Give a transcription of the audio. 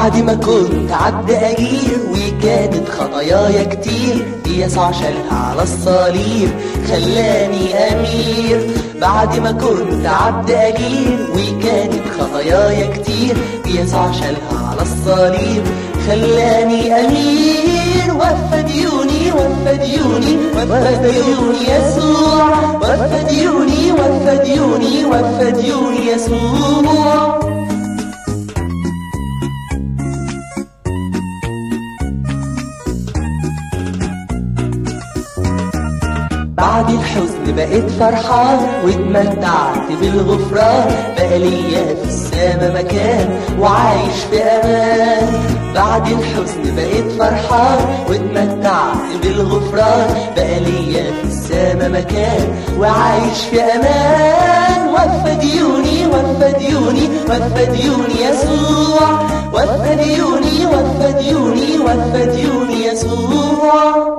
بعد ما كنت عبد أجير وكانت خطاياي كتير يسوع شالها على الصليب خلاني أمير بعد ما كنت عبد أجير وكانت خطاياي كتير يسوع شالها على الصليب خلاني أمير وفى ديوني وفى ديوني وفى ديوني يسوع وفى ديوني وفى ديوني وفى ديوني يسوع بعد الحزن بقيت فرحان واتمتعت بالغفران بقى ليا في السما مكان وعايش في امان بعد الحزن بقيت فرحان واتمتعت بالغفران بقى ليا في السما مكان وعايش في امان وفى ديوني وفى ديوني وفى ديوني يسوع وفى ديوني وفى ديوني وفى ديوني يسوع